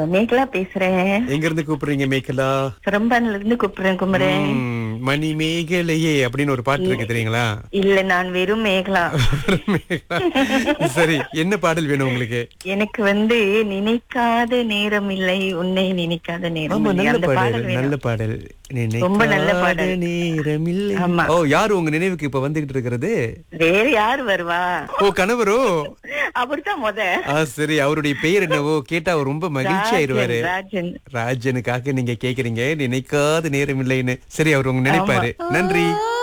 மேகலா பேசுறேன் எங்க இருந்து கூப்பிடுறீங்க மேக்கலா சிரம்பான்ல இருந்து கூப்பிடுறேன் குமரன் ம், மணி மேகலையே அப்படின்னு ஒரு பாட்டு இருக்கு தெரியுங்களா இல்ல நான் வெறும் மேகலா மேகலா. சரி என்ன பாடல் வேணும் உங்களுக்கு எனக்கு வந்து நினைக்காத நேரம் இல்லை உன்னை நினைக்காத நேரம் ஆமா இல்லை. நல்ல அந்த பாடல் பாடல் வேணும். நல்ல பாடல் ரொம்ப நல்ல நினைக்காத பாடல். நேரமில்லை ஆமா. ஓ யாரு உங்க நினைவுக்கு இப்ப வந்துகிட்டு இருக்கிறது வேற யார் வருவா ஓ கணவரோ அவர்தான் முத ஆ சரி அவருடைய பெயர் என்னவோ கேட்டா அவர் ரொம்ப மகிழ்ச்சி ஆயிருவாரு ராஜன் ராஜனுக்காக நீங்க கேக்குறீங்க நினைக்காத நேரம் இல்லைன்னு சரி அவர் உங்க நினைப்பாரு நன்றி